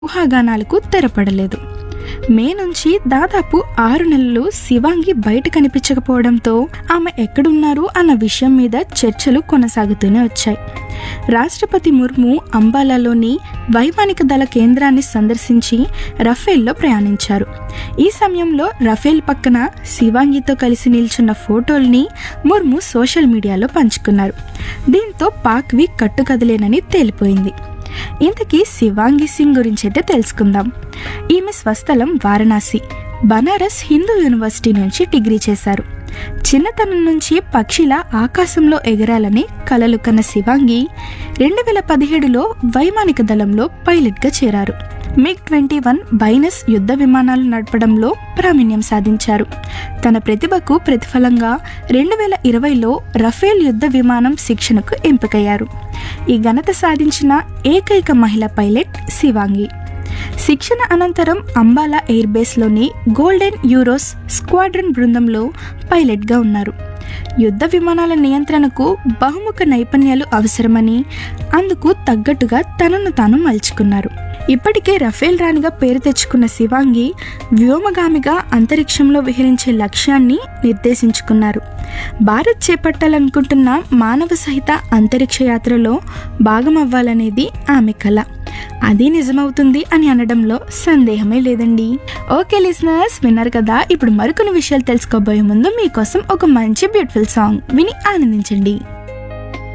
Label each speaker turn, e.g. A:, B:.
A: ఊహాగానాలకు తెరపడలేదు మే నుంచి దాదాపు ఆరు నెలలు శివాంగి బయట కనిపించకపోవడంతో ఆమె ఎక్కడున్నారు అన్న విషయం మీద చర్చలు కొనసాగుతూనే వచ్చాయి రాష్ట్రపతి ముర్ము అంబాలాలోని వైమానిక దళ కేంద్రాన్ని సందర్శించి రఫేల్లో ప్రయాణించారు ఈ సమయంలో రఫేల్ పక్కన శివాంగితో కలిసి నిల్చున్న ఫోటోల్ని ముర్ము సోషల్ మీడియాలో పంచుకున్నారు దీంతో పాక్వి కట్టుకదలేనని తేలిపోయింది ఇంతకీ శివాంగి సింగ్ గురించి అయితే తెలుసుకుందాం ఈమె స్వస్థలం వారణాసి బనారస్ హిందూ యూనివర్సిటీ నుంచి డిగ్రీ చేశారు చిన్నతనం నుంచి పక్షిలా ఆకాశంలో ఎగరాలని కలలు కన్న శివాంగి రెండు వేల పదిహేడులో వైమానిక దళంలో పైలట్గా చేరారు మిగ్ ట్వంటీ వన్ బైనస్ యుద్ధ విమానాలు నడపడంలో ప్రావీణ్యం సాధించారు తన ప్రతిభకు ప్రతిఫలంగా రెండు వేల ఇరవైలో రఫేల్ యుద్ధ విమానం శిక్షణకు ఎంపికయ్యారు ఈ ఘనత సాధించిన ఏకైక మహిళా పైలట్ శివాంగి శిక్షణ అనంతరం అంబాలా ఎయిర్ బేస్లోని గోల్డెన్ యూరోస్ స్క్వాడ్రన్ బృందంలో పైలట్గా ఉన్నారు యుద్ధ విమానాల నియంత్రణకు బహుముఖ నైపుణ్యాలు అవసరమని అందుకు తగ్గట్టుగా తనను తాను మలుచుకున్నారు ఇప్పటికే రఫేల్ రాణిగా పేరు తెచ్చుకున్న శివాంగి వ్యోమగామిగా అంతరిక్షంలో విహరించే లక్ష్యాన్ని నిర్దేశించుకున్నారు భారత్ చేపట్టాలనుకుంటున్న మానవ సహిత అంతరిక్ష యాత్రలో భాగమవ్వాలనేది ఆమె కళ అది నిజమవుతుంది అని అనడంలో సందేహమే లేదండి ఓకే లిసనర్స్ విన్నారు కదా ఇప్పుడు మరికొన్ని విషయాలు తెలుసుకోబోయే ముందు మీకోసం ఒక మంచి బ్యూటిఫుల్ సాంగ్ విని ఆనందించండి